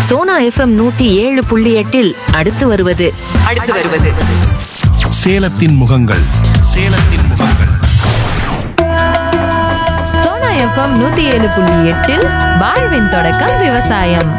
Sona FM நூத்தி ஏழு புள்ளி எட்டில் அடுத்து வருவது அடுத்து வருவது சேலத்தின் முகங்கள் சேலத்தின் முகங்கள் சோனா எஃப்எம் நூத்தி ஏழு புள்ளி எட்டில் வாழ்வின் தொடக்கம் விவசாயம்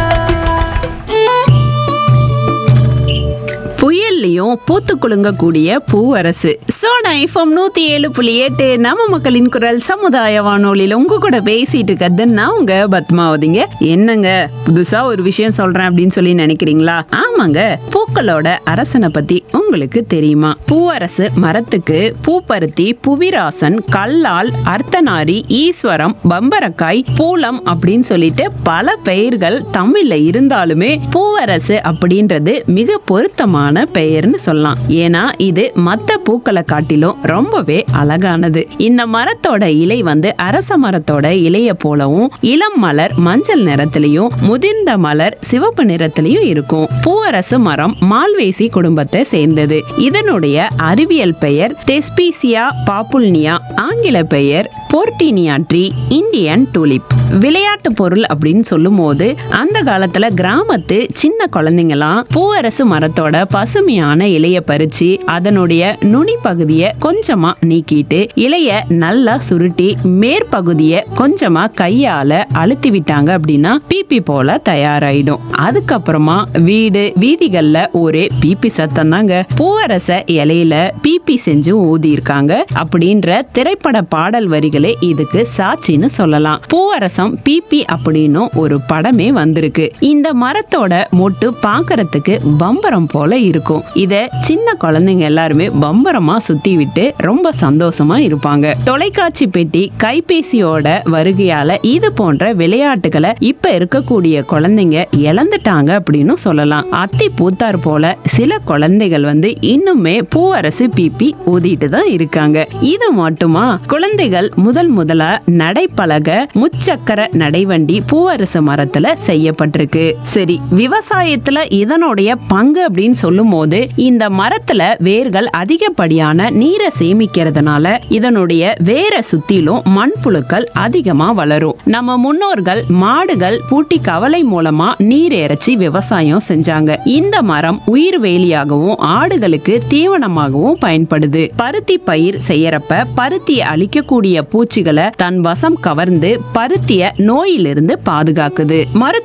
புயல்லையும் பூத்து குலுங்கக்கூடிய பூவரசு சோனா எஃப்எம் நூத்தி ஏழு புள்ளி எட்டு நம்ம மக்களின் குரல் சமுதாய வானொலியில உங்க கூட பேசிட்டு இருக்கிறது நான் உங்க பத்மாவதிங்க என்னங்க புதுசா ஒரு விஷயம் சொல்றேன் அப்படின்னு சொல்லி நினைக்கிறீங்களா ஆமாங்க பூக்களோட அரசனை பத்தி உங்களுக்கு தெரியுமா பூவரசு மரத்துக்கு பூப்பருத்தி புவிராசன் கல்லால் அர்த்தநாரி ஈஸ்வரம் பம்பரக்காய் பூலம் அப்படின்னு சொல்லிட்டு பல பெயர்கள் தமிழ்ல இருந்தாலுமே பூவரசு அப்படின்றது மிக பொருத்தமான பெயர்னு சொல்லலாம் ஏன்னா இது மத்த பூக்களை காட்டிலும் ரொம்பவே அழகானது இந்த மரத்தோட இலை வந்து அரச மரத்தோட இலைய போலவும் இளம் மலர் மஞ்சள் நிறத்திலையும் முதிர்ந்த மலர் சிவப்பு நிறத்திலையும் இருக்கும் பூவரசு மரம் மால்வேசி குடும்பத்தை சேர்ந்தது இதனுடைய அறிவியல் பெயர் தெஸ்பீசியா பாப்புல்னியா ஆங்கில பெயர் போர்டினியா ட்ரீ இந்தியன் டூலிப் விளையாட்டு பொருள் அப்படின்னு சொல்லும்போது அந்த காலத்துல கிராமத்து சின்ன குழந்தைங்கலாம் பூவரசு மரத்தோட பசுமையான இலைய பறிச்சு அதனுடைய நுனி பகுதியை கொஞ்சமா நீக்கிட்டு இலைய நல்லா சுருட்டி மேற்பகுதியை கொஞ்சமா கையால அழுத்தி விட்டாங்க அப்படின்னா பீப்பி போல தயாராயிடும் அதுக்கப்புறமா வீடு வீதிகள்ல ஒரே பீப்பி சத்தம் தாங்க பூவரச இலையில பீப்பி செஞ்சு ஊதி இருக்காங்க அப்படின்ற திரைப்பட பாடல் வரிகளே இதுக்கு சாட்சின்னு சொல்லலாம் பூவரசம் பீப்பி அப்படின்னு ஒரு படமே வந்திருக்கு இந்த மரத்தோட மொட்டு பார்க்கறதுக்கு பம்பரம் போல இருக்கும் இத சின்ன குழந்தைங்க எல்லாருமே பம்பரமா சுத்தி விட்டு ரொம்ப சந்தோஷமா இருப்பாங்க தொலைக்காட்சி பெட்டி கைபேசியோட வருகையால இது போன்ற விளையாட்டுகளை இப்ப இருக்கக்கூடிய குழந்தைங்க இழந்துட்டாங்க அப்படின்னு சொல்லலாம் அத்தி பூத்தார் போல சில குழந்தைகள் வந்து இன்னுமே பூவரசு பீப்பி ஊதிட்டு தான் இருக்காங்க இது மட்டுமா குழந்தைகள் முதல் முதலா நடைப்பழக முச்சக்கர நடைவண்டி பூவரசு மரத்துல செய்யப்பட்டிருக்கு சரி விவசாயத்துல இதனுடைய பங்கு அப்படின்னு சொல்லும் போது இந்த மரத்துல வேர்கள் அதிகப்படியான நீரை சேமிக்கிறதுனால இதனுடைய வேரை சுத்திலும் மண்புழுக்கள் அதிகமா வளரும் நம்ம முன்னோர்கள் மாடுகள் பூட்டி கவலை மூலமா நீர் இறைச்சி விவசாயம் செஞ்சாங்க இந்த மரம் உயிர் வேலியாகவும் ஆடுகளுக்கு தீவனமாகவும் பயன்படுது பருத்தி பயிர் செய்யறப்ப பருத்தியை அழிக்கக்கூடிய பூச்சிகளை தன் வசம் கவர்ந்து பருத்திய நோயிலிருந்து பாதுகாக்குது மருத்துவ